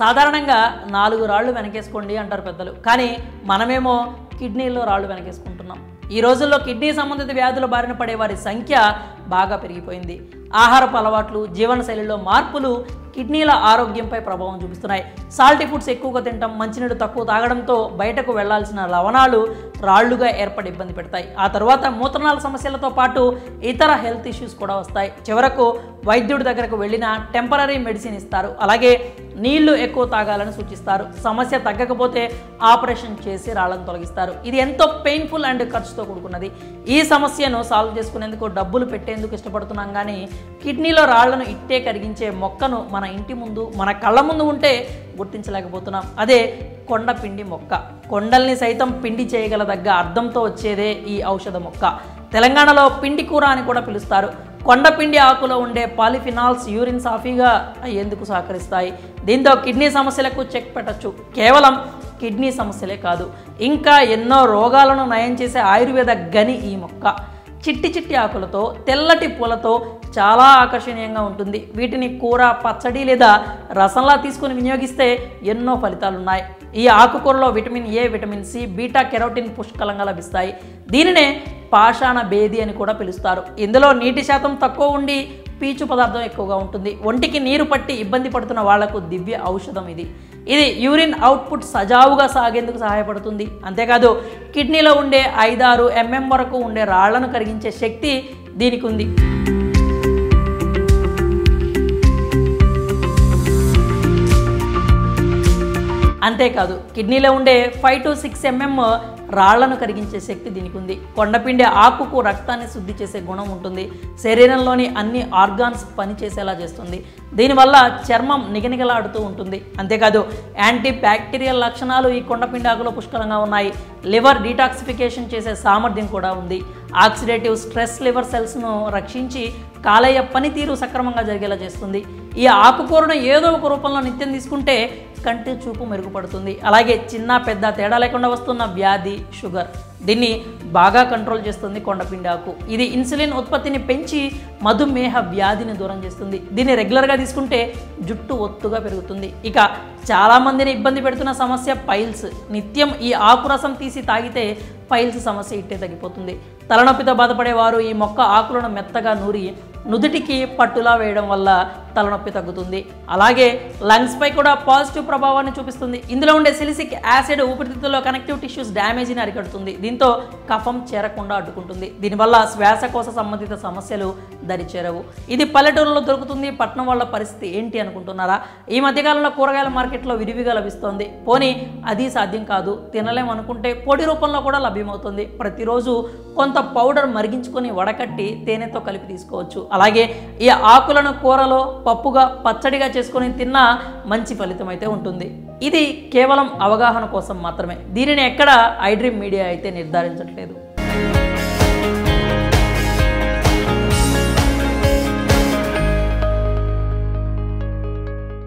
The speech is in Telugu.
సాధారణంగా నాలుగు రాళ్ళు వెనకేసుకోండి అంటారు పెద్దలు కానీ మనమేమో కిడ్నీలో రాళ్ళు వెనకేసుకుంటున్నాం ఈ రోజుల్లో కిడ్నీ సంబంధిత వ్యాధుల బారిన పడే వారి సంఖ్య బాగా పెరిగిపోయింది ఆహారపు అలవాట్లు జీవనశైలిలో మార్పులు కిడ్నీల ఆరోగ్యంపై ప్రభావం చూపిస్తున్నాయి సాల్టీ ఫుడ్స్ ఎక్కువగా తినటం మంచినీళ్ళు తక్కువ తాగడంతో బయటకు వెళ్లాల్సిన లవణాలు రాళ్లుగా ఏర్పడి ఇబ్బంది పెడతాయి ఆ తర్వాత మూత్రనాళ సమస్యలతో పాటు ఇతర హెల్త్ ఇష్యూస్ కూడా వస్తాయి చివరకు వైద్యుడి దగ్గరకు వెళ్ళినా టెంపరీ మెడిసిన్ ఇస్తారు అలాగే నీళ్లు ఎక్కువ తాగాలని సూచిస్తారు సమస్య తగ్గకపోతే ఆపరేషన్ చేసి రాళ్లను తొలగిస్తారు ఇది ఎంతో పెయిన్ఫుల్ అండ్ ఖర్చుతో కూడుకున్నది ఈ సమస్యను సాల్వ్ చేసుకునేందుకు డబ్బులు పెట్టేందుకు ఇష్టపడుతున్నాం కానీ కిడ్నీలో రాళ్లను ఇట్టే కరిగించే మొక్కను మన ఇంటి ముందు మన కళ్ళ ముందు ఉంటే గుర్తించలేకపోతున్నాం అదే కొండపిండి మొక్క కొండల్ని సైతం పిండి చేయగలదగ్గ అర్థంతో వచ్చేదే ఈ ఔషధ మొక్క తెలంగాణలో పిండి కూర అని కూడా పిలుస్తారు కొండపిండి ఆకులో ఉండే పాలిఫినాల్స్ యూరిన్ సాఫీగా అయ్యేందుకు సహకరిస్తాయి దీంతో కిడ్నీ సమస్యలకు చెక్ పెట్టచ్చు కేవలం కిడ్నీ సమస్యలే కాదు ఇంకా ఎన్నో రోగాలను నయం చేసే ఆయుర్వేద గని ఈ మొక్క చిట్టి చిట్టి ఆకులతో తెల్లటి పూలతో చాలా ఆకర్షణీయంగా ఉంటుంది వీటిని కూర పచ్చడి లేదా రసంలా తీసుకుని వినియోగిస్తే ఎన్నో ఫలితాలు ఉన్నాయి ఈ ఆకుకూరలో vitamin A vitamin C beta carotene పుష్కలంగా లభిస్తాయి దీనినే పాషాణ బేది అని కూడా పిలుస్తారు ఇందులో నీటి శాతం తక్కువ ఉండి పీచు పదార్థం ఎక్కువగా ఉంటుంది ఒంటికి నీరు పట్టి ఇబ్బంది పడుతున్న వాళ్లకు దివ్య ఔషధం ఇది ఇది యూరిన్ అవుట్పుట్ సజావుగా సాగేందుకు సహాయపడుతుంది అంతేకాదు కిడ్నీలో ఉండే ఐదారు ఎంఎం వరకు ఉండే రాళ్లను కరిగించే శక్తి దీనికి ఉంది అంతేకాదు కిడ్నీలో ఉండే ఫైవ్ టు సిక్స్ ఎంఎం రాళ్లను కరిగించే శక్తి దీనికి ఉంది కొండపిండి ఆకుకు రక్తాన్ని శుద్ధి చేసే గుణం ఉంటుంది శరీరంలోని అన్ని ఆర్గాన్స్ పనిచేసేలా చేస్తుంది దీనివల్ల చర్మం నిగనిగలాడుతూ ఉంటుంది అంతేకాదు యాంటీ బ్యాక్టీరియల్ లక్షణాలు ఈ కొండపిండి ఆకులో పుష్కలంగా ఉన్నాయి లివర్ డీటాక్సిఫికేషన్ చేసే సామర్థ్యం కూడా ఉంది ఆక్సిడేటివ్ స్ట్రెస్ లివర్ సెల్స్ను రక్షించి కాలేయ పనితీరు సక్రమంగా జరిగేలా చేస్తుంది ఈ ఆకుకూరను ఏదో ఒక రూపంలో నిత్యం తీసుకుంటే కంటి చూపు మెరుగుపడుతుంది అలాగే చిన్న పెద్ద తేడా లేకుండా వస్తున్న వ్యాధి షుగర్ దీన్ని బాగా కంట్రోల్ చేస్తుంది కొండపిండి ఆకు ఇది ఇన్సులిన్ ఉత్పత్తిని పెంచి మధుమేహ వ్యాధిని దూరం చేస్తుంది దీన్ని రెగ్యులర్గా తీసుకుంటే జుట్టు ఒత్తుగా పెరుగుతుంది ఇక చాలామందిని ఇబ్బంది పెడుతున్న సమస్య పైల్స్ నిత్యం ఈ ఆకు రసం తీసి తాగితే పైల్స్ సమస్య ఇట్టే తగ్గిపోతుంది తలనొప్పితో బాధపడేవారు ఈ మొక్క ఆకులను మెత్తగా నూరి నుదుటికి పట్టులా వేయడం వల్ల తలనొప్పి తగ్గుతుంది అలాగే లంగ్స్పై కూడా పాజిటివ్ ప్రభావాన్ని చూపిస్తుంది ఇందులో ఉండే సిలిసిక్ యాసిడ్ ఊపిరితిత్తుల్లో కనెక్టివ్ టిష్యూస్ డ్యామేజ్ని అరికడుతుంది దీంతో కఫం చేరకుండా అడ్డుకుంటుంది దీనివల్ల శ్వాసకోశ సంబంధిత సమస్యలు దరిచేరవు ఇది పల్లెటూరులో దొరుకుతుంది పట్టణం వాళ్ళ పరిస్థితి ఏంటి అనుకుంటున్నారా ఈ మధ్యకాలంలో కూరగాయల మార్కెట్లో విరివిగా లభిస్తోంది పోనీ అది సాధ్యం కాదు తినలేం అనుకుంటే పొడి రూపంలో కూడా లభ్యమవుతుంది ప్రతిరోజు కొంత పౌడర్ మరిగించుకొని వడకట్టి తేనెతో కలిపి తీసుకోవచ్చు అలాగే ఈ ఆకులను కూరలో పప్పుగా పచ్చడిగా చేసుకొని తిన్నా మంచి ఫలితం అయితే ఉంటుంది ఇది కేవలం అవగాహన కోసం మాత్రమే దీనిని ఎక్కడ ఐడ్రీమ్ మీడియా అయితే నిర్ధారించట్లేదు